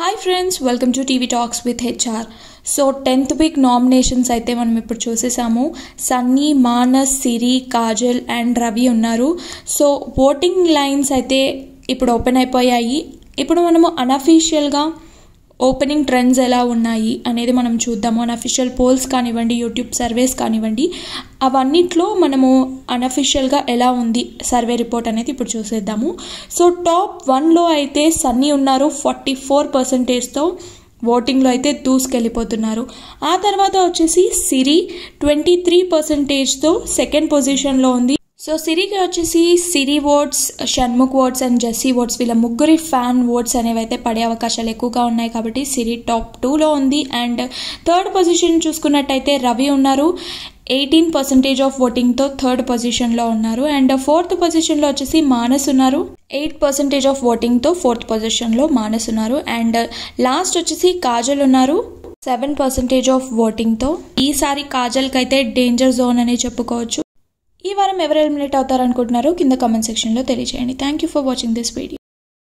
hi friends welcome to TV talks with HR so tenth week nominations అయితే మనం ఇప్పుడు చూసేసాము సన్నీ మానస్ సిరి కాజల్ అండ్ రవి ఉన్నారు సో ఓటింగ్ లైన్స్ అయితే ఇప్పుడు ఓపెన్ అయిపోయాయి ఇప్పుడు మనము అనఫీషియల్గా ఓపెనింగ్ ట్రెండ్స్ ఎలా ఉన్నాయి అనేది మనం చూద్దాము అనఫిషియల్ పోల్స్ కానివ్వండి యూట్యూబ్ సర్వేస్ కానివ్వండి అవన్నిట్లో మనము అనఫిషియల్గా ఎలా ఉంది సర్వే రిపోర్ట్ అనేది ఇప్పుడు చూసేద్దాము సో టాప్ వన్లో అయితే సన్నీ ఉన్నారు ఫార్టీ ఫోర్ పర్సెంటేజ్తో ఓటింగ్లో అయితే దూసుకెళ్ళిపోతున్నారు ఆ తర్వాత వచ్చేసి సిరి ట్వంటీ త్రీ పర్సెంటేజ్తో సెకండ్ పొజిషన్లో ఉంది సో సిరికి వచ్చేసి Siri votes Shanmukh votes and Jessie votes వీళ్ళ ముగ్గురి ఫ్యాన్ ఓట్స్ అనేవి అయితే పడే అవకాశాలు ఎక్కువగా ఉన్నాయి కాబట్టి సిరి టాప్ టూలో ఉంది అండ్ థర్డ్ పొజిషన్ చూసుకున్నట్టయితే రవి ఉన్నారు ఎయిటీన్ పర్సెంటేజ్ ఆఫ్ ఓటింగ్తో థర్డ్ పొజిషన్లో ఉన్నారు అండ్ ఫోర్త్ పొజిషన్లో వచ్చేసి మానస్ ఉన్నారు ఎయిట్ పర్సెంటేజ్ ఆఫ్ ఓటింగ్తో ఫోర్త్ పొజిషన్లో మానస్ ఉన్నారు అండ్ లాస్ట్ వచ్చేసి కాజల్ ఉన్నారు సెవెన్ పర్సెంటేజ్ ఆఫ్ ఓటింగ్తో ఈసారి కాజల్కి అయితే డేంజర్ జోన్ అనే చెప్పుకోవచ్చు ఈ వారం ఎవరు ఎలిమినేట్ అవుతారనుకుంటున్నారో కింద కామెంట్ సెక్షన్లో తెలియజేయండి thank you for watching this video